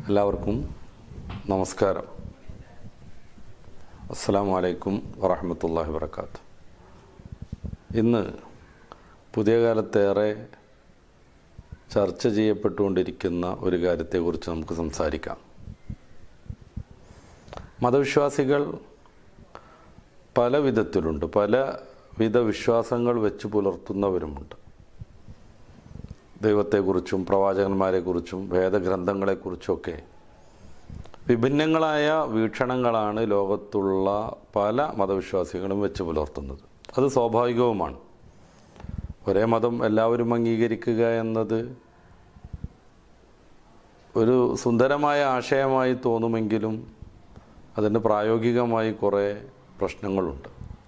എല്ലാവർക്കും നമസ്കാരം അസ്സാം വലൈക്കും വറഹമത്തല്ലാഹി വർക്കാത്ത് ഇന്ന് പുതിയ കാലത്തേറെ ചർച്ച ചെയ്യപ്പെട്ടുകൊണ്ടിരിക്കുന്ന ഒരു കാര്യത്തെക്കുറിച്ച് നമുക്ക് സംസാരിക്കാം മതവിശ്വാസികൾ പല വിധത്തിലുണ്ട് പല വിധ വിശ്വാസങ്ങൾ വെച്ച് പുലർത്തുന്നവരുമുണ്ട് ദൈവത്തെക്കുറിച്ചും പ്രവാചകന്മാരെക്കുറിച്ചും വേദഗ്രന്ഥങ്ങളെക്കുറിച്ചൊക്കെ വിഭിന്നങ്ങളായ വീക്ഷണങ്ങളാണ് ലോകത്തുള്ള പല മതവിശ്വാസികളും വെച്ച് പുലർത്തുന്നത് അത് സ്വാഭാവികവുമാണ് ഒരേ മതം എല്ലാവരും അംഗീകരിക്കുക എന്നത് ഒരു സുന്ദരമായ ആശയമായി തോന്നുമെങ്കിലും അതിന് പ്രായോഗികമായി കുറേ പ്രശ്നങ്ങളുണ്ട്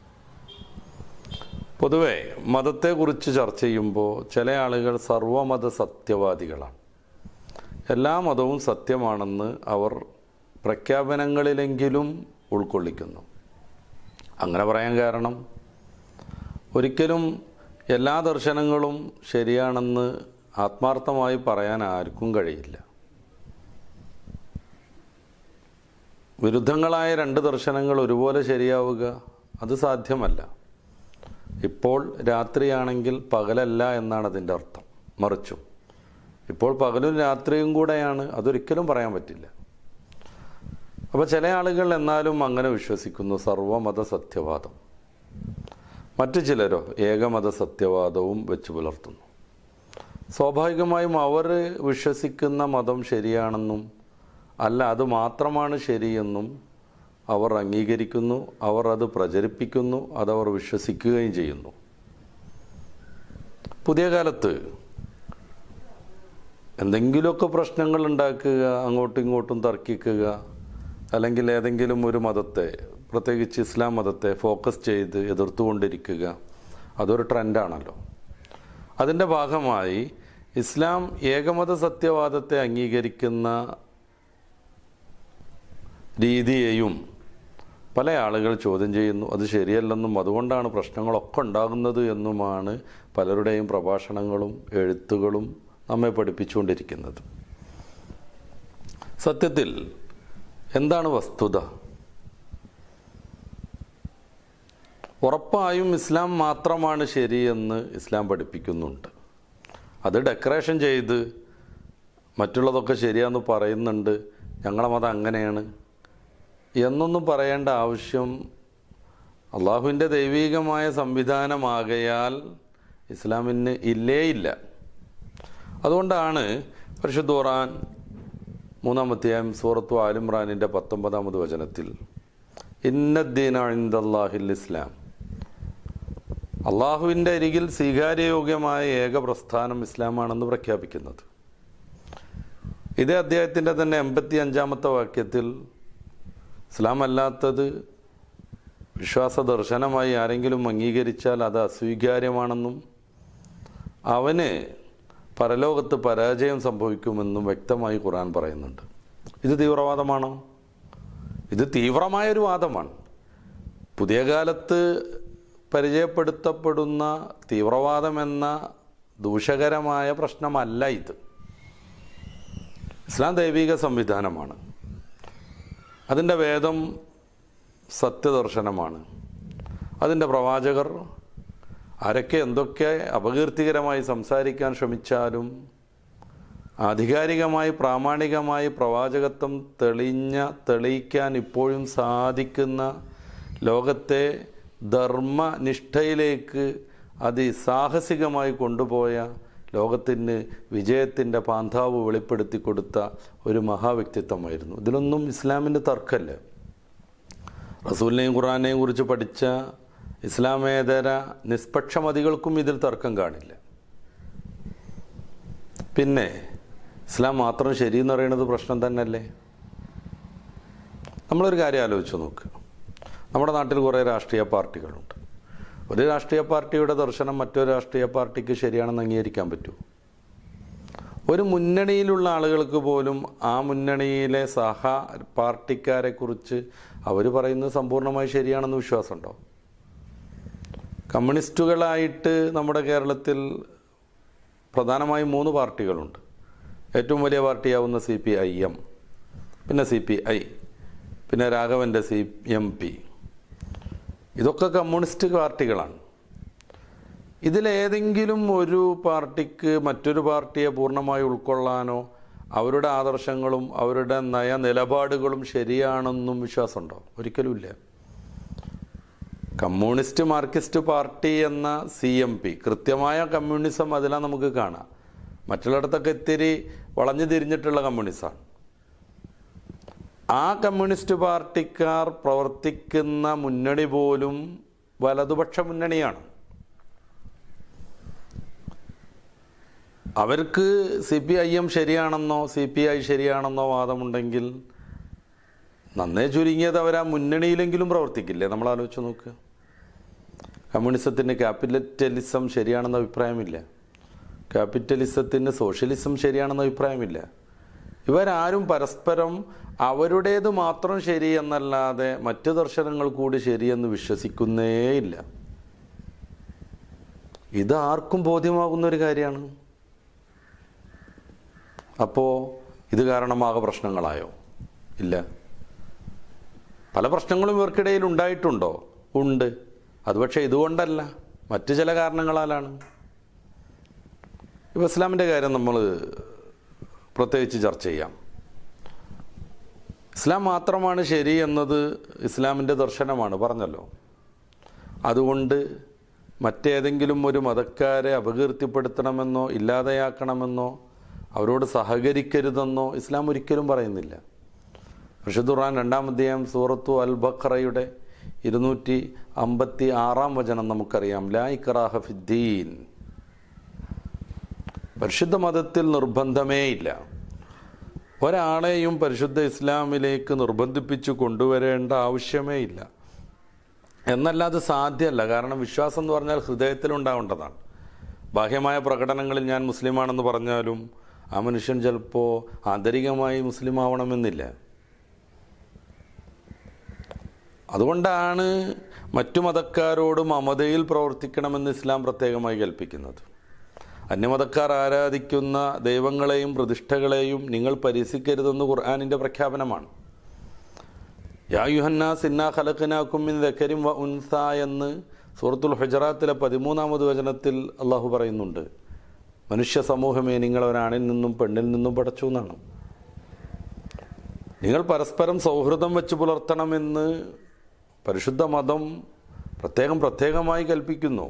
പൊതുവെ മതത്തെക്കുറിച്ച് ചർച്ച ചെയ്യുമ്പോൾ ചില ആളുകൾ സർവമത സത്യവാദികളാണ് എല്ലാ മതവും സത്യമാണെന്ന് അവർ പ്രഖ്യാപനങ്ങളിലെങ്കിലും ഉൾക്കൊള്ളിക്കുന്നു അങ്ങനെ പറയാൻ കാരണം ഒരിക്കലും എല്ലാ ദർശനങ്ങളും ശരിയാണെന്ന് ആത്മാർത്ഥമായി പറയാൻ ആർക്കും കഴിയില്ല വിരുദ്ധങ്ങളായ രണ്ട് ദർശനങ്ങൾ ഒരുപോലെ ശരിയാവുക അത് സാധ്യമല്ല ഇപ്പോൾ രാത്രിയാണെങ്കിൽ പകലല്ല എന്നാണ് അതിൻ്റെ അർത്ഥം മറിച്ചും ഇപ്പോൾ പകലും രാത്രിയും കൂടെയാണ് അതൊരിക്കലും പറയാൻ പറ്റില്ല അപ്പോൾ ചില ആളുകൾ എന്നാലും അങ്ങനെ വിശ്വസിക്കുന്നു സർവമത സത്യവാദം മറ്റു ചിലരോ ഏകമത സത്യവാദവും വെച്ച് പുലർത്തുന്നു സ്വാഭാവികമായും അവർ വിശ്വസിക്കുന്ന മതം ശരിയാണെന്നും അല്ല അത് മാത്രമാണ് ശരിയെന്നും അവർ അംഗീകരിക്കുന്നു അവർ അത് പ്രചരിപ്പിക്കുന്നു അതവർ വിശ്വസിക്കുകയും ചെയ്യുന്നു പുതിയ കാലത്ത് എന്തെങ്കിലുമൊക്കെ പ്രശ്നങ്ങൾ ഉണ്ടാക്കുക അങ്ങോട്ടും ഇങ്ങോട്ടും തർക്കിക്കുക അല്ലെങ്കിൽ ഏതെങ്കിലും ഒരു മതത്തെ പ്രത്യേകിച്ച് ഇസ്ലാം മതത്തെ ഫോക്കസ് ചെയ്ത് എതിർത്തുകൊണ്ടിരിക്കുക അതൊരു ട്രെൻഡാണല്ലോ അതിൻ്റെ ഭാഗമായി ഇസ്ലാം ഏകമത സത്യവാദത്തെ അംഗീകരിക്കുന്ന രീതിയെയും പല ആളുകൾ ചോദ്യം ചെയ്യുന്നു അത് ശരിയല്ലെന്നും അതുകൊണ്ടാണ് പ്രശ്നങ്ങളൊക്കെ ഉണ്ടാകുന്നത് എന്നുമാണ് പലരുടെയും പ്രഭാഷണങ്ങളും എഴുത്തുകളും നമ്മെ പഠിപ്പിച്ചുകൊണ്ടിരിക്കുന്നത് സത്യത്തിൽ എന്താണ് വസ്തുത ഉറപ്പായും ഇസ്ലാം മാത്രമാണ് ശരിയെന്ന് ഇസ്ലാം പഠിപ്പിക്കുന്നുണ്ട് അത് ഡെക്കറേഷൻ ചെയ്ത് മറ്റുള്ളതൊക്കെ ശരിയാന്ന് പറയുന്നുണ്ട് ഞങ്ങളെ മതം അങ്ങനെയാണ് എന്നൊന്നും പറയേണ്ട ആവശ്യം അള്ളാഹുവിൻ്റെ ദൈവീകമായ സംവിധാനമാകയാൽ ഇസ്ലാമിന് ഇല്ലേ ഇല്ല അതുകൊണ്ടാണ് പരിശുദ്ധ ഖുറാൻ മൂന്നാമത്തെയായും സൂറത്തു ആലിമ്രാനിൻ്റെ പത്തൊമ്പതാമത് വചനത്തിൽ ഇന്നദ്ദീന ഇന്ദല്ലാഹിൽ ഇസ്ലാം അള്ളാഹുവിൻ്റെ അരികിൽ സ്വീകാര്യയോഗ്യമായ ഏക പ്രസ്ഥാനം ഇസ്ലാമാണെന്ന് പ്രഖ്യാപിക്കുന്നത് ഇതേ അദ്ദേഹത്തിൻ്റെ തന്നെ എൺപത്തി അഞ്ചാമത്തെ വാക്യത്തിൽ ഇസ്ലാം അല്ലാത്തത് വിശ്വാസ ദർശനമായി ആരെങ്കിലും അംഗീകരിച്ചാൽ അത് അസ്വീകാര്യമാണെന്നും അവന് പരലോകത്ത് പരാജയം സംഭവിക്കുമെന്നും വ്യക്തമായി ഖുറാൻ പറയുന്നുണ്ട് ഇത് തീവ്രവാദമാണോ ഇത് തീവ്രമായൊരു വാദമാണ് പുതിയ കാലത്ത് പരിചയപ്പെടുത്തപ്പെടുന്ന തീവ്രവാദം എന്ന ദൂഷകരമായ പ്രശ്നമല്ല ഇത് ഇസ്ലാം ദൈവിക സംവിധാനമാണ് അതിൻ്റെ വേദം സത്യദർശനമാണ് അതിൻ്റെ പ്രവാചകർ ആരൊക്കെ എന്തൊക്കെ അപകീർത്തികരമായി സംസാരിക്കാൻ ശ്രമിച്ചാലും ആധികാരികമായി പ്രാമാണികമായി പ്രവാചകത്വം തെളിഞ്ഞ തെളിയിക്കാൻ ഇപ്പോഴും സാധിക്കുന്ന ലോകത്തെ ധർമ്മനിഷ്ഠയിലേക്ക് അതിസാഹസികമായി കൊണ്ടുപോയ ലോകത്തിന് വിജയത്തിൻ്റെ പാന്താവ് വെളിപ്പെടുത്തി കൊടുത്ത ഒരു മഹാവ്യക്തിത്വമായിരുന്നു ഇതിലൊന്നും ഇസ്ലാമിൻ്റെ തർക്കമല്ല റസൂലിനെയും ഖുറാനെയും കുറിച്ച് പഠിച്ച ഇസ്ലാമേതര നിഷ്പക്ഷമതികൾക്കും ഇതിൽ തർക്കം കാണില്ല പിന്നെ ഇസ്ലാം മാത്രം ശരിയെന്ന് പറയുന്നത് പ്രശ്നം തന്നെയല്ലേ നമ്മളൊരു കാര്യം ആലോചിച്ച് നോക്ക് നമ്മുടെ നാട്ടിൽ കുറേ രാഷ്ട്രീയ പാർട്ടികളുണ്ട് ഒരു രാഷ്ട്രീയ പാർട്ടിയുടെ ദർശനം മറ്റൊരു രാഷ്ട്രീയ പാർട്ടിക്ക് ശരിയാണെന്ന് അംഗീകരിക്കാൻ പറ്റൂ ഒരു മുന്നണിയിലുള്ള ആളുകൾക്ക് പോലും ആ മുന്നണിയിലെ സഹ പാർട്ടിക്കാരെക്കുറിച്ച് അവർ പറയുന്നത് സമ്പൂർണ്ണമായി ശരിയാണെന്ന് വിശ്വാസമുണ്ടോ കമ്മ്യൂണിസ്റ്റുകളായിട്ട് നമ്മുടെ കേരളത്തിൽ പ്രധാനമായും മൂന്ന് പാർട്ടികളുണ്ട് ഏറ്റവും വലിയ പാർട്ടിയാവുന്ന സി പി ഐ എം പിന്നെ സി പി ഐ പിന്നെ രാഘവൻ്റെ സി എം പി ഇതൊക്കെ കമ്മ്യൂണിസ്റ്റ് പാർട്ടികളാണ് ഇതിലേതെങ്കിലും ഒരു പാർട്ടിക്ക് മറ്റൊരു പാർട്ടിയെ പൂർണ്ണമായി ഉൾക്കൊള്ളാനോ അവരുടെ ആദർശങ്ങളും അവരുടെ നയ നിലപാടുകളും ശരിയാണെന്നും വിശ്വാസമുണ്ടോ ഒരിക്കലുമില്ല കമ്മ്യൂണിസ്റ്റ് മാർക്സിസ്റ്റ് പാർട്ടി എന്ന സി എം പി കൃത്യമായ കമ്മ്യൂണിസം അതിലാണ് നമുക്ക് കാണാം മറ്റുള്ളിടത്തൊക്കെ ഇത്തിരി വളഞ്ഞു തിരിഞ്ഞിട്ടുള്ള കമ്മ്യൂണിസമാണ് ആ കമ്മ്യൂണിസ്റ്റ് പാർട്ടിക്കാർ പ്രവർത്തിക്കുന്ന മുന്നണി പോലും വലതുപക്ഷ മുന്നണിയാണ് അവർക്ക് സി പി ഐ എം ശരിയാണെന്നോ സി പി ഐ ശരിയാണെന്നോ വാദമുണ്ടെങ്കിൽ നന്നേ ചുരുങ്ങിയത് അവർ ആ മുന്നണിയിലെങ്കിലും പ്രവർത്തിക്കില്ലേ നമ്മൾ ആലോചിച്ച് നോക്ക് കമ്മ്യൂണിസത്തിന് ക്യാപിറ്റലിസം ശരിയാണെന്ന അഭിപ്രായമില്ല ക്യാപിറ്റലിസത്തിന് സോഷ്യലിസം ശരിയാണെന്ന അഭിപ്രായമില്ല ഇവരാരും പരസ്പരം അവരുടേത് മാത്രം ശരി എന്നല്ലാതെ മറ്റ് ദർശനങ്ങൾ കൂടി ശരിയെന്ന് വിശ്വസിക്കുന്നേയില്ല ഇത് ആർക്കും ബോധ്യമാകുന്ന ഒരു കാര്യമാണ് അപ്പോൾ ഇത് കാരണമാകെ പ്രശ്നങ്ങളായോ ഇല്ല പല പ്രശ്നങ്ങളും ഇവർക്കിടയിൽ ഉണ്ടായിട്ടുണ്ടോ ഉണ്ട് അത് പക്ഷേ ഇതുകൊണ്ടല്ല മറ്റു ചില കാരണങ്ങളാലാണ് ഇപ്പോൾ ഇസ്ലാമിൻ്റെ കാര്യം നമ്മൾ പ്രത്യേകിച്ച് ചർച്ച ചെയ്യാം ഇസ്ലാം മാത്രമാണ് ശരി എന്നത് ഇസ്ലാമിൻ്റെ ദർശനമാണ് പറഞ്ഞല്ലോ അതുകൊണ്ട് മറ്റേതെങ്കിലും ഒരു മതക്കാരെ അപകീർത്തിപ്പെടുത്തണമെന്നോ ഇല്ലാതെയാക്കണമെന്നോ അവരോട് സഹകരിക്കരുതെന്നോ ഇസ്ലാം ഒരിക്കലും പറയുന്നില്ല വിശുദ്ധ ഖുർആൻ രണ്ടാം അധ്യായം സൂറത്തു അൽ ബഖറയുടെ ഇരുന്നൂറ്റി അമ്പത്തി ആറാം വചനം നമുക്കറിയാം ലാ ഇക്റാഹ ഫിദ്ദീൻ പരിശുദ്ധ മതത്തിൽ നിർബന്ധമേ ഇല്ല ഒരാളെയും പരിശുദ്ധ ഇസ്ലാമിലേക്ക് നിർബന്ധിപ്പിച്ചു കൊണ്ടുവരേണ്ട ആവശ്യമേ ഇല്ല എന്നല്ല അത് സാധ്യമല്ല കാരണം വിശ്വാസം എന്ന് പറഞ്ഞാൽ ഹൃദയത്തിലുണ്ടാവേണ്ടതാണ് ബാഹ്യമായ പ്രകടനങ്ങളിൽ ഞാൻ മുസ്ലിമാണെന്ന് പറഞ്ഞാലും ആ മനുഷ്യൻ ചിലപ്പോൾ ആന്തരികമായി മുസ്ലിം ആവണമെന്നില്ല അതുകൊണ്ടാണ് മറ്റു മതക്കാരോട് മമതയിൽ പ്രവർത്തിക്കണമെന്ന് ഇസ്ലാം പ്രത്യേകമായി കൽപ്പിക്കുന്നത് അന്യമതക്കാർ ആരാധിക്കുന്ന ദൈവങ്ങളെയും പ്രതിഷ്ഠകളെയും നിങ്ങൾ പരിഹസിക്കരുതെന്ന് ഖുർആാനിൻ്റെ പ്രഖ്യാപനമാണ് യാ യുഹന്ന സിന്ന ഖലഖനാക്കുമിൻ ദക്കരിം വ ഉൻസ എന്ന് സൂറത്തുൽ ഹുജറാത്തിലെ പതിമൂന്നാമത് വചനത്തിൽ അള്ളാഹു പറയുന്നുണ്ട് മനുഷ്യ സമൂഹമേ നിങ്ങൾ ഒരാണിൽ നിന്നും പെണ്ണിൽ നിന്നും പടച്ചു എന്നാണ് നിങ്ങൾ പരസ്പരം സൗഹൃദം വെച്ച് പുലർത്തണമെന്ന് പരിശുദ്ധ മതം പ്രത്യേകം പ്രത്യേകമായി കൽപ്പിക്കുന്നു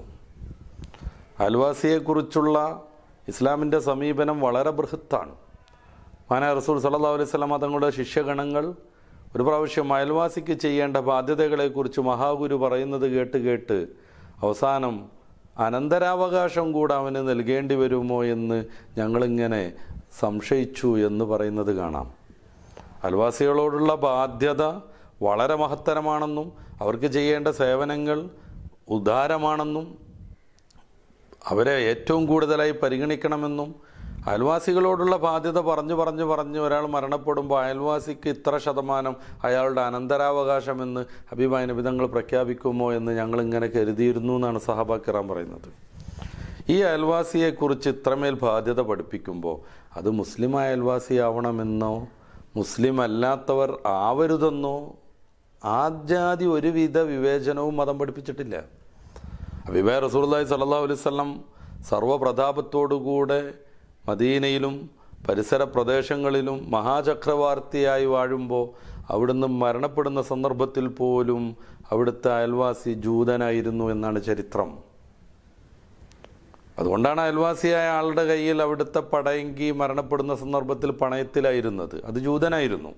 അയൽവാസിയെക്കുറിച്ചുള്ള ഇസ്ലാമിൻ്റെ സമീപനം വളരെ ബൃഹത്താണ് മാന റസൂൽ സല്ലാ അലൈഹി സ്വലാം തങ്ങളുടെ ശിഷ്യഗണങ്ങൾ ഒരു പ്രാവശ്യം അയൽവാസിക്ക് ചെയ്യേണ്ട ബാധ്യതകളെക്കുറിച്ച് മഹാഗുരു പറയുന്നത് കേട്ട് കേട്ട് അവസാനം അനന്തരാവകാശം കൂടെ അവന് നൽകേണ്ടി വരുമോ എന്ന് ഞങ്ങളിങ്ങനെ സംശയിച്ചു എന്ന് പറയുന്നത് കാണാം അയൽവാസികളോടുള്ള ബാധ്യത വളരെ മഹത്തരമാണെന്നും അവർക്ക് ചെയ്യേണ്ട സേവനങ്ങൾ ഉദാരമാണെന്നും അവരെ ഏറ്റവും കൂടുതലായി പരിഗണിക്കണമെന്നും അയൽവാസികളോടുള്ള ബാധ്യത പറഞ്ഞു പറഞ്ഞു പറഞ്ഞ് ഒരാൾ മരണപ്പെടുമ്പോൾ അയൽവാസിക്ക് ഇത്ര ശതമാനം അയാളുടെ അനന്തരാവകാശമെന്ന് ഹബീബായ നബിതങ്ങൾ പ്രഖ്യാപിക്കുമോ എന്ന് ഞങ്ങൾ ഇങ്ങനെ കരുതിയിരുന്നു എന്നാണ് സഹബാക്കിറാൻ പറയുന്നത് ഈ അയൽവാസിയെക്കുറിച്ച് ഇത്രമേൽ ബാധ്യത പഠിപ്പിക്കുമ്പോൾ അത് മുസ്ലിം അയൽവാസിയാവണമെന്നോ മുസ്ലിം അല്ലാത്തവർ ആവരുതെന്നോ ആദ്യാദി ഒരുവിധ വിവേചനവും മതം പഠിപ്പിച്ചിട്ടില്ല അബിബായ് റസൂർലായി സല്ലാ അലൈവല്ലം സർവപ്രതാപത്തോടുകൂടെ മദീനയിലും പരിസര പ്രദേശങ്ങളിലും മഹാചക്രവർത്തിയായി വാഴുമ്പോൾ അവിടുന്ന് മരണപ്പെടുന്ന സന്ദർഭത്തിൽ പോലും അവിടുത്തെ അയൽവാസി ജൂതനായിരുന്നു എന്നാണ് ചരിത്രം അതുകൊണ്ടാണ് അയൽവാസിയായ ആളുടെ കയ്യിൽ അവിടുത്തെ പടയെങ്കി മരണപ്പെടുന്ന സന്ദർഭത്തിൽ പണയത്തിലായിരുന്നത് അത് ജൂതനായിരുന്നു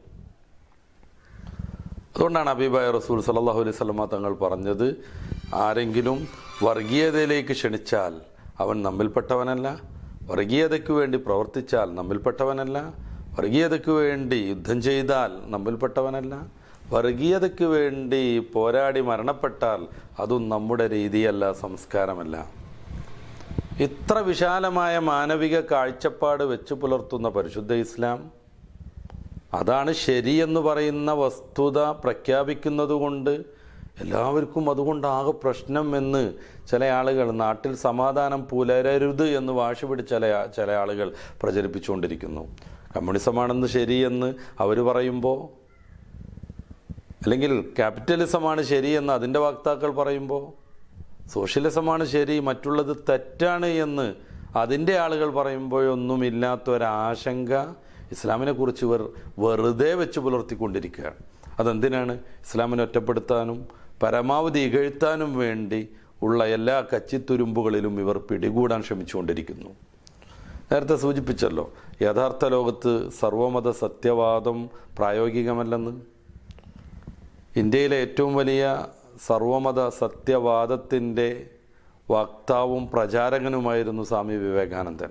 അതുകൊണ്ടാണ് അബീബായ റസൂൽ സല്ലാഹു അലൈഹി സ്വലമ തങ്ങൾ പറഞ്ഞത് ആരെങ്കിലും വർഗീയതയിലേക്ക് ക്ഷണിച്ചാൽ അവൻ നമ്മിൽപ്പെട്ടവനല്ല വർഗീയതയ്ക്ക് വേണ്ടി പ്രവർത്തിച്ചാൽ നമ്മിൽപ്പെട്ടവനല്ല വർഗീയതയ്ക്ക് വേണ്ടി യുദ്ധം ചെയ്താൽ നമ്മിൽപ്പെട്ടവനല്ല വർഗീയതയ്ക്ക് വേണ്ടി പോരാടി മരണപ്പെട്ടാൽ അതും നമ്മുടെ രീതിയല്ല സംസ്കാരമല്ല ഇത്ര വിശാലമായ മാനവിക കാഴ്ചപ്പാട് വെച്ചു പുലർത്തുന്ന പരിശുദ്ധ ഇസ്ലാം അതാണ് ശരിയെന്ന് പറയുന്ന വസ്തുത പ്രഖ്യാപിക്കുന്നത് കൊണ്ട് എല്ലാവർക്കും അതുകൊണ്ട് ആകെ പ്രശ്നം എന്ന് ചില ആളുകൾ നാട്ടിൽ സമാധാനം പുലരരുത് എന്ന് വാശി പിടിച്ച് ചില ചില ആളുകൾ പ്രചരിപ്പിച്ചുകൊണ്ടിരിക്കുന്നു കമ്മ്യൂണിസമാണെന്ന് ശരിയെന്ന് അവർ പറയുമ്പോൾ അല്ലെങ്കിൽ ക്യാപിറ്റലിസമാണ് ശരിയെന്ന് അതിൻ്റെ വക്താക്കൾ പറയുമ്പോൾ സോഷ്യലിസമാണ് ശരി മറ്റുള്ളത് തെറ്റാണ് എന്ന് അതിൻ്റെ ആളുകൾ പറയുമ്പോഴൊന്നുമില്ലാത്തൊരാശങ്ക ഇസ്ലാമിനെ കുറിച്ച് ഇവർ വെറുതെ വെച്ച് പുലർത്തിക്കൊണ്ടിരിക്കുകയാണ് അതെന്തിനാണ് ഇസ്ലാമിനെ ഒറ്റപ്പെടുത്താനും പരമാവധി ഇകഴ്ത്താനും വേണ്ടി ഉള്ള എല്ലാ കച്ചിത്തുരുമ്പുകളിലും ഇവർ പിടികൂടാൻ ശ്രമിച്ചുകൊണ്ടിരിക്കുന്നു നേരത്തെ സൂചിപ്പിച്ചല്ലോ യഥാർത്ഥ ലോകത്ത് സർവമത സത്യവാദം പ്രായോഗികമല്ലെന്ന് ഇന്ത്യയിലെ ഏറ്റവും വലിയ സർവമത സത്യവാദത്തിൻ്റെ വക്താവും പ്രചാരകനുമായിരുന്നു സ്വാമി വിവേകാനന്ദൻ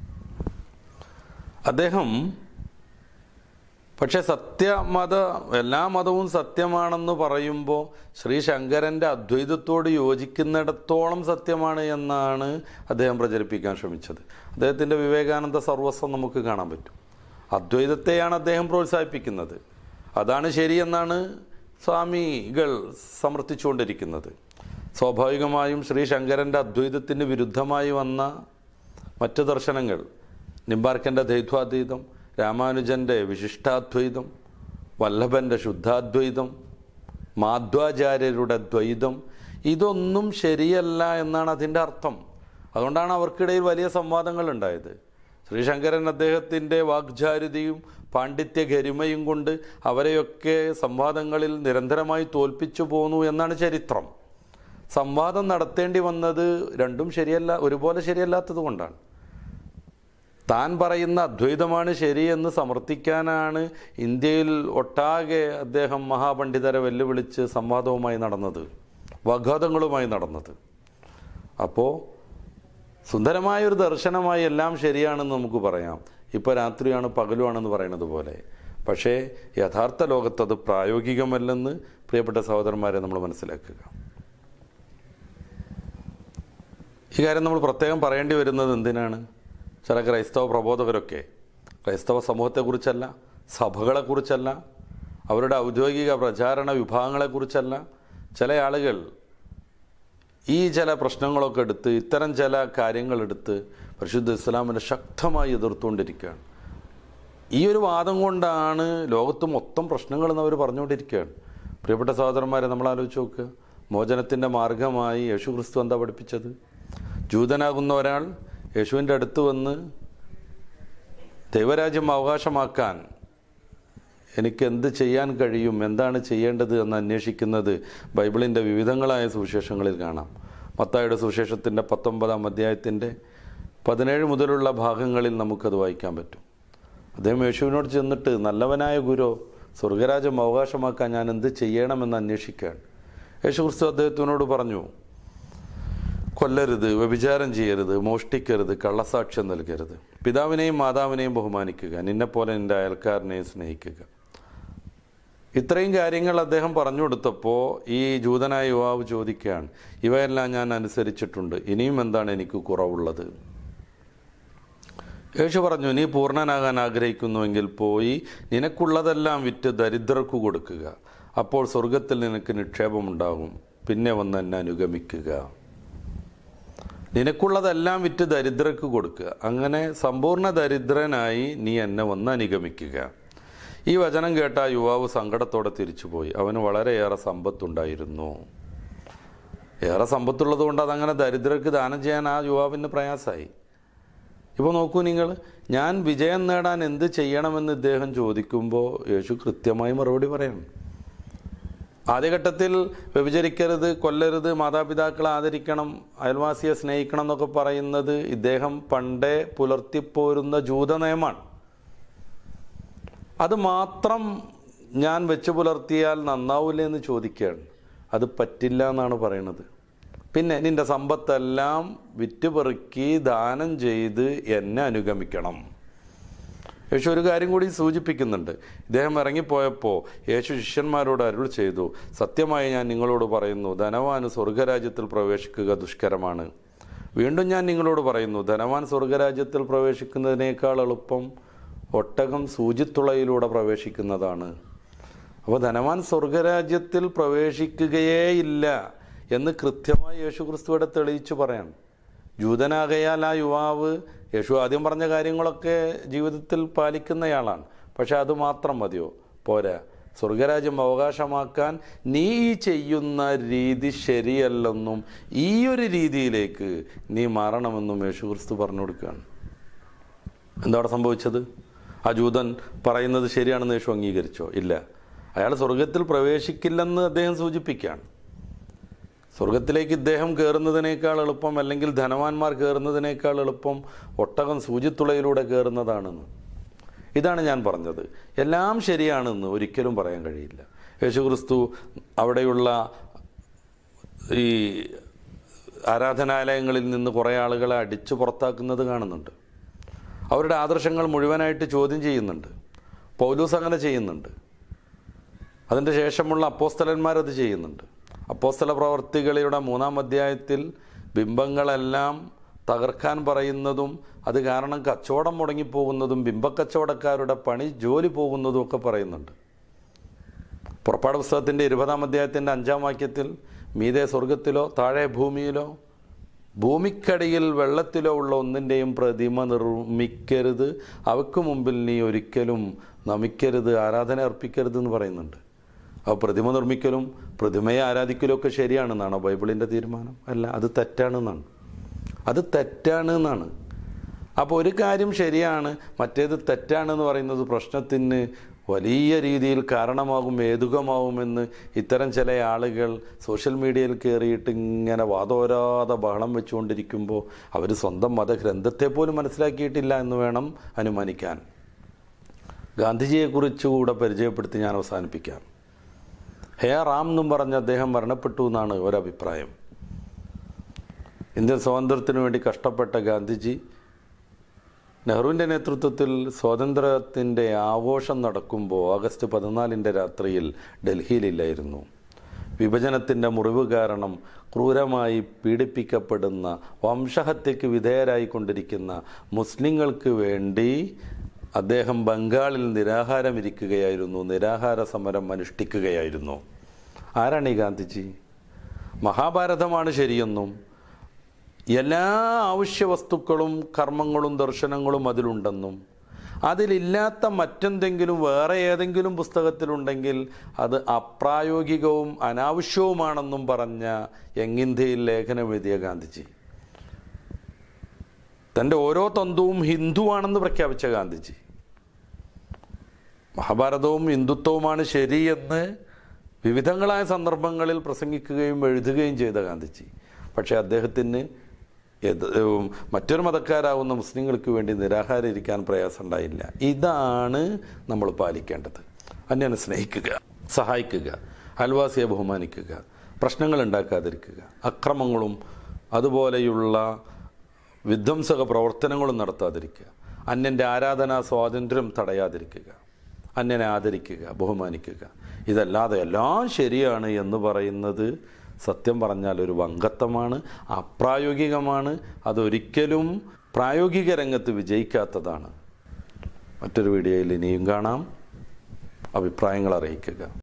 അദ്ദേഹം പക്ഷെ സത്യമത എല്ലാ മതവും സത്യമാണെന്ന് പറയുമ്പോൾ ശ്രീ ശങ്കരൻ്റെ അദ്വൈതത്തോട് യോജിക്കുന്നിടത്തോളം സത്യമാണ് എന്നാണ് അദ്ദേഹം പ്രചരിപ്പിക്കാൻ ശ്രമിച്ചത് അദ്ദേഹത്തിൻ്റെ വിവേകാനന്ദ സർവസ്വം നമുക്ക് കാണാൻ പറ്റും അദ്വൈതത്തെയാണ് അദ്ദേഹം പ്രോത്സാഹിപ്പിക്കുന്നത് അതാണ് ശരിയെന്നാണ് സ്വാമികൾ സമർത്ഥിച്ചുകൊണ്ടിരിക്കുന്നത് സ്വാഭാവികമായും ശ്രീ ശങ്കരൻ്റെ അദ്വൈതത്തിന് വിരുദ്ധമായി വന്ന മറ്റ് ദർശനങ്ങൾ നിംബാർക്കൻ്റെ ദ്വൈത്വാദ്വൈതം രാമാനുജൻ്റെ വിശിഷ്ടാദ്വൈതം വല്ലഭൻ്റെ ശുദ്ധാദ്വൈതം മാധ്വാചാര്യരുടെ ദ്വൈതം ഇതൊന്നും ശരിയല്ല എന്നാണ് അതിൻ്റെ അർത്ഥം അതുകൊണ്ടാണ് അവർക്കിടയിൽ വലിയ സംവാദങ്ങൾ ഉണ്ടായത് ശ്രീശങ്കരൻ അദ്ദേഹത്തിൻ്റെ വാഗ്ചാരുതിയും പാണ്ഡിത്യ ഗരിമയും കൊണ്ട് അവരെയൊക്കെ സംവാദങ്ങളിൽ നിരന്തരമായി തോൽപ്പിച്ചു പോന്നു എന്നാണ് ചരിത്രം സംവാദം നടത്തേണ്ടി വന്നത് രണ്ടും ശരിയല്ല ഒരുപോലെ ശരിയല്ലാത്തത് കൊണ്ടാണ് താൻ പറയുന്ന അദ്വൈതമാണ് ശരിയെന്ന് സമർത്ഥിക്കാനാണ് ഇന്ത്യയിൽ ഒട്ടാകെ അദ്ദേഹം മഹാപണ്ഡിതരെ വെല്ലുവിളിച്ച് സംവാദവുമായി നടന്നത് വാഗ്വാദങ്ങളുമായി നടന്നത് അപ്പോൾ സുന്ദരമായൊരു ദർശനമായി എല്ലാം ശരിയാണെന്ന് നമുക്ക് പറയാം ഇപ്പോൾ രാത്രിയാണ് പകലുമാണെന്ന് പറയുന്നത് പോലെ പക്ഷേ യഥാർത്ഥ ലോകത്തത് പ്രായോഗികമല്ലെന്ന് പ്രിയപ്പെട്ട സഹോദരന്മാരെ നമ്മൾ മനസ്സിലാക്കുക ഈ കാര്യം നമ്മൾ പ്രത്യേകം പറയേണ്ടി വരുന്നത് എന്തിനാണ് ചില ക്രൈസ്തവ പ്രബോധകരൊക്കെ ക്രൈസ്തവ സമൂഹത്തെക്കുറിച്ചല്ല സഭകളെക്കുറിച്ചല്ല അവരുടെ ഔദ്യോഗിക പ്രചാരണ വിഭാഗങ്ങളെക്കുറിച്ചല്ല ചില ആളുകൾ ഈ ചില പ്രശ്നങ്ങളൊക്കെ എടുത്ത് ഇത്തരം ചില കാര്യങ്ങളെടുത്ത് പരിശുദ്ധ ഇസ്ലാമിനെ ശക്തമായി എതിർത്തുകൊണ്ടിരിക്കുകയാണ് ഈ ഒരു വാദം കൊണ്ടാണ് ലോകത്ത് മൊത്തം പ്രശ്നങ്ങളെന്ന് അവർ പറഞ്ഞുകൊണ്ടിരിക്കുകയാണ് പ്രിയപ്പെട്ട സഹോദരന്മാരെ നമ്മൾ ആലോചിച്ച് നോക്കുക മോചനത്തിൻ്റെ മാർഗമായി യേശു ക്രിസ്തു എന്താ പഠിപ്പിച്ചത് ജൂതനാകുന്ന ഒരാൾ യേശുവിൻ്റെ അടുത്ത് വന്ന് ദൈവരാജ്യം അവകാശമാക്കാൻ എനിക്ക് എന്ത് ചെയ്യാൻ കഴിയും എന്താണ് ചെയ്യേണ്ടത് എന്ന് അന്വേഷിക്കുന്നത് ബൈബിളിൻ്റെ വിവിധങ്ങളായ സുവിശേഷങ്ങളിൽ കാണാം മത്തായുടെ സുവിശേഷത്തിൻ്റെ പത്തൊമ്പതാം അധ്യായത്തിൻ്റെ പതിനേഴ് മുതലുള്ള ഭാഗങ്ങളിൽ നമുക്കത് വായിക്കാൻ പറ്റും അദ്ദേഹം യേശുവിനോട് ചെന്നിട്ട് നല്ലവനായ ഗുരു സ്വർഗരാജ്യം അവകാശമാക്കാൻ ഞാൻ എന്ത് ചെയ്യണമെന്ന് അന്വേഷിക്കുകയാണ് യേശു ക്രിസ്തു അദ്ദേഹത്തിനോട് പറഞ്ഞു കൊല്ലരുത് വ്യഭിചാരം ചെയ്യരുത് മോഷ്ടിക്കരുത് കള്ളസാക്ഷ്യം നൽകരുത് പിതാവിനെയും മാതാവിനെയും ബഹുമാനിക്കുക നിന്നെപ്പോലെ നിന്റെ അയൽക്കാരനെയും സ്നേഹിക്കുക ഇത്രയും കാര്യങ്ങൾ അദ്ദേഹം പറഞ്ഞു കൊടുത്തപ്പോൾ ഈ ജൂതനായ യുവാവ് ചോദിക്കുകയാണ് ഇവയെല്ലാം ഞാൻ അനുസരിച്ചിട്ടുണ്ട് ഇനിയും എന്താണ് എനിക്ക് കുറവുള്ളത് യേശു പറഞ്ഞു നീ പൂർണ്ണനാകാൻ ആഗ്രഹിക്കുന്നുവെങ്കിൽ പോയി നിനക്കുള്ളതെല്ലാം വിറ്റ് ദരിദ്രർക്ക് കൊടുക്കുക അപ്പോൾ സ്വർഗത്തിൽ നിനക്ക് നിക്ഷേപമുണ്ടാകും പിന്നെ വന്ന് എന്നെ അനുഗമിക്കുക നിനക്കുള്ളതെല്ലാം വിറ്റ് ദരിദ്രർക്ക് കൊടുക്കുക അങ്ങനെ സമ്പൂർണ്ണ ദരിദ്രനായി നീ എന്നെ വന്ന് അനുഗമിക്കുക ഈ വചനം കേട്ട ആ യുവാവ് സങ്കടത്തോടെ തിരിച്ചുപോയി അവന് വളരെയേറെ സമ്പത്തുണ്ടായിരുന്നു ഏറെ സമ്പത്തുള്ളത് കൊണ്ട് അതങ്ങനെ ദരിദ്രർക്ക് ദാനം ചെയ്യാൻ ആ യുവാവിന് പ്രയാസമായി ഇപ്പോൾ നോക്കൂ നിങ്ങൾ ഞാൻ വിജയം നേടാൻ എന്ത് ചെയ്യണമെന്ന് ഇദ്ദേഹം ചോദിക്കുമ്പോൾ യേശു കൃത്യമായി മറുപടി പറയണം ആദ്യഘട്ടത്തിൽ വ്യഭിചരിക്കരുത് കൊല്ലരുത് മാതാപിതാക്കളെ ആദരിക്കണം അയൽവാസിയെ സ്നേഹിക്കണം എന്നൊക്കെ പറയുന്നത് ഇദ്ദേഹം പണ്ടേ പുലർത്തിപ്പോരുന്ന ജൂത നയമാണ് അത് മാത്രം ഞാൻ വെച്ച് പുലർത്തിയാൽ നന്നാവില്ല എന്ന് ചോദിക്കുകയാണ് അത് പറ്റില്ല എന്നാണ് പറയുന്നത് പിന്നെ നിന്റെ സമ്പത്തെല്ലാം വിറ്റുപെറുക്കി ദാനം ചെയ്ത് എന്നെ അനുഗമിക്കണം യേശു ഒരു കാര്യം കൂടി സൂചിപ്പിക്കുന്നുണ്ട് ഇദ്ദേഹം ഇറങ്ങിപ്പോയപ്പോൾ യേശു ശിഷ്യന്മാരോട് അരുൾ ചെയ്തു സത്യമായി ഞാൻ നിങ്ങളോട് പറയുന്നു ധനവാന് സ്വർഗരാജ്യത്തിൽ പ്രവേശിക്കുക ദുഷ്കരമാണ് വീണ്ടും ഞാൻ നിങ്ങളോട് പറയുന്നു ധനവാൻ സ്വർഗരാജ്യത്തിൽ പ്രവേശിക്കുന്നതിനേക്കാൾ എളുപ്പം ഒട്ടകം സൂചിത്തുളയിലൂടെ പ്രവേശിക്കുന്നതാണ് അപ്പോൾ ധനവാൻ സ്വർഗരാജ്യത്തിൽ പ്രവേശിക്കുകയേ ഇല്ല എന്ന് കൃത്യമായി യേശു ക്രിസ്തുവിടെ തെളിയിച്ചു പറയാം ജൂതനാകയാൽ ആ യുവാവ് യേശു ആദ്യം പറഞ്ഞ കാര്യങ്ങളൊക്കെ ജീവിതത്തിൽ പാലിക്കുന്നയാളാണ് പക്ഷെ അത് മാത്രം മതിയോ പോരാ സ്വർഗരാജ്യം അവകാശമാക്കാൻ നീ ചെയ്യുന്ന രീതി ശരിയല്ലെന്നും ഈ ഒരു രീതിയിലേക്ക് നീ മാറണമെന്നും യേശുക്രിസ്തു പറഞ്ഞു കൊടുക്കുകയാണ് എന്താ അവിടെ സംഭവിച്ചത് ആ ജൂതൻ പറയുന്നത് ശരിയാണെന്ന് യേശു അംഗീകരിച്ചോ ഇല്ല അയാൾ സ്വർഗത്തിൽ പ്രവേശിക്കില്ലെന്ന് അദ്ദേഹം സൂചിപ്പിക്കുകയാണ് സ്വർഗത്തിലേക്ക് ഇദ്ദേഹം കയറുന്നതിനേക്കാൾ എളുപ്പം അല്ലെങ്കിൽ ധനവാന്മാർ കയറുന്നതിനേക്കാൾ എളുപ്പം ഒട്ടകം സൂചിത്തുളയിലൂടെ കയറുന്നതാണെന്ന് ഇതാണ് ഞാൻ പറഞ്ഞത് എല്ലാം ശരിയാണെന്ന് ഒരിക്കലും പറയാൻ കഴിയില്ല യേശുക്രിസ്തു അവിടെയുള്ള ഈ ആരാധനാലയങ്ങളിൽ നിന്ന് കുറേ ആളുകളെ അടിച്ചു പുറത്താക്കുന്നത് കാണുന്നുണ്ട് അവരുടെ ആദർശങ്ങൾ മുഴുവനായിട്ട് ചോദ്യം ചെയ്യുന്നുണ്ട് പൗലൂസ് അങ്ങനെ ചെയ്യുന്നുണ്ട് അതിൻ്റെ ശേഷമുള്ള അപ്പോസ്തലന്മാരത് ചെയ്യുന്നുണ്ട് അപ്പോസ്തല പ്രവർത്തികളുടെ മൂന്നാം അധ്യായത്തിൽ ബിംബങ്ങളെല്ലാം തകർക്കാൻ പറയുന്നതും അത് കാരണം കച്ചവടം മുടങ്ങിപ്പോകുന്നതും ബിംബക്കച്ചവടക്കാരുടെ പണി ജോലി പോകുന്നതും ഒക്കെ പറയുന്നുണ്ട് പുറപ്പാട് പുസ്തകത്തിൻ്റെ ഇരുപതാം അധ്യായത്തിൻ്റെ അഞ്ചാം വാക്യത്തിൽ മീതെ സ്വർഗത്തിലോ താഴെ ഭൂമിയിലോ ഭൂമിക്കടിയിൽ വെള്ളത്തിലോ ഉള്ള ഒന്നിൻ്റെയും പ്രതിമ നിർമ്മിക്കരുത് അവക്ക് മുമ്പിൽ നീ ഒരിക്കലും നമിക്കരുത് ആരാധന അർപ്പിക്കരുത് എന്ന് പറയുന്നുണ്ട് അപ്പോൾ പ്രതിമ നിർമ്മിക്കലും പ്രതിമയെ ആരാധിക്കലും ഒക്കെ ശരിയാണെന്നാണോ ബൈബിളിൻ്റെ തീരുമാനം അല്ല അത് തെറ്റാണെന്നാണ് അത് തെറ്റാണ് എന്നാണ് അപ്പോൾ ഒരു കാര്യം ശരിയാണ് മറ്റേത് തെറ്റാണെന്ന് പറയുന്നത് പ്രശ്നത്തിന് വലിയ രീതിയിൽ കാരണമാകും ഏതുകമാവുമെന്ന് ഇത്തരം ചില ആളുകൾ സോഷ്യൽ മീഡിയയിൽ കയറിയിട്ട് ഇങ്ങനെ വാദോരാതെ ബഹളം വെച്ചുകൊണ്ടിരിക്കുമ്പോൾ അവർ സ്വന്തം മതഗ്രന്ഥത്തെ പോലും മനസ്സിലാക്കിയിട്ടില്ല എന്ന് വേണം അനുമാനിക്കാൻ ഗാന്ധിജിയെക്കുറിച്ച് കൂടെ പരിചയപ്പെടുത്തി ഞാൻ അവസാനിപ്പിക്കാം ഹേ റാം എന്നും പറഞ്ഞ് അദ്ദേഹം മരണപ്പെട്ടു എന്നാണ് ഒരഭിപ്രായം ഇന്ത്യൻ സ്വാതന്ത്ര്യത്തിനു വേണ്ടി കഷ്ടപ്പെട്ട ഗാന്ധിജി നെഹ്റുവിൻ്റെ നേതൃത്വത്തിൽ സ്വാതന്ത്ര്യത്തിൻ്റെ ആഘോഷം നടക്കുമ്പോൾ ആഗസ്റ്റ് പതിനാലിൻ്റെ രാത്രിയിൽ ഡൽഹിയിലില്ലായിരുന്നു വിഭജനത്തിൻ്റെ മുറിവ് കാരണം ക്രൂരമായി പീഡിപ്പിക്കപ്പെടുന്ന വംശഹത്യക്ക് വിധേയരായിക്കൊണ്ടിരിക്കുന്ന മുസ്ലിങ്ങൾക്ക് വേണ്ടി അദ്ദേഹം ബംഗാളിൽ നിരാഹാരമിരിക്കുകയായിരുന്നു നിരാഹാര സമരം അനുഷ്ഠിക്കുകയായിരുന്നു ആരാണ് ഈ ഗാന്ധിജി മഹാഭാരതമാണ് ശരിയെന്നും എല്ലാ ആവശ്യ വസ്തുക്കളും കർമ്മങ്ങളും ദർശനങ്ങളും അതിലുണ്ടെന്നും അതിലില്ലാത്ത മറ്റെന്തെങ്കിലും വേറെ ഏതെങ്കിലും പുസ്തകത്തിലുണ്ടെങ്കിൽ അത് അപ്രായോഗികവും അനാവശ്യവുമാണെന്നും പറഞ്ഞ യങ്ങിന്ത്യയിൽ ലേഖനം എഴുതിയ ഗാന്ധിജി തൻ്റെ ഓരോ തന്തുവും ഹിന്ദുവാണെന്ന് പ്രഖ്യാപിച്ച ഗാന്ധിജി മഹാഭാരതവും ഹിന്ദുത്വവുമാണ് ശരിയെന്ന് വിവിധങ്ങളായ സന്ദർഭങ്ങളിൽ പ്രസംഗിക്കുകയും എഴുതുകയും ചെയ്ത ഗാന്ധിജി പക്ഷേ അദ്ദേഹത്തിന് എത്- ഉം, മറ്റൊരു മതക്കാരാവുന്ന മുസ്ലിങ്ങൾക്ക് വേണ്ടി നിരാഹാരം ഇരിക്കാൻ പ്രയാസമുണ്ടായില്ല ഇതാണ് നമ്മൾ പാലിക്കേണ്ടത് അന്യനെ സ്നേഹിക്കുക സഹായിക്കുക അയൽവാസിയെ ബഹുമാനിക്കുക പ്രശ്നങ്ങൾ ഉണ്ടാക്കാതിരിക്കുക അക്രമങ്ങളും അതുപോലെയുള്ള വിധ്വംസക പ്രവർത്തനങ്ങളും നടത്താതിരിക്കുക അന്യൻ്റെ ആരാധനാ സ്വാതന്ത്ര്യം തടയാതിരിക്കുക അന്യനെ ആദരിക്കുക ബഹുമാനിക്കുക ഇതല്ലാതെ എല്ലാം ശരിയാണ് എന്ന് പറയുന്നത് സത്യം പറഞ്ഞാൽ ഒരു വങ്കത്വമാണ് അപ്രായോഗികമാണ് അതൊരിക്കലും പ്രായോഗിക രംഗത്ത് വിജയിക്കാത്തതാണ് മറ്റൊരു വീഡിയോയിൽ ഇനിയും കാണാം അഭിപ്രായങ്ങൾ അറിയിക്കുക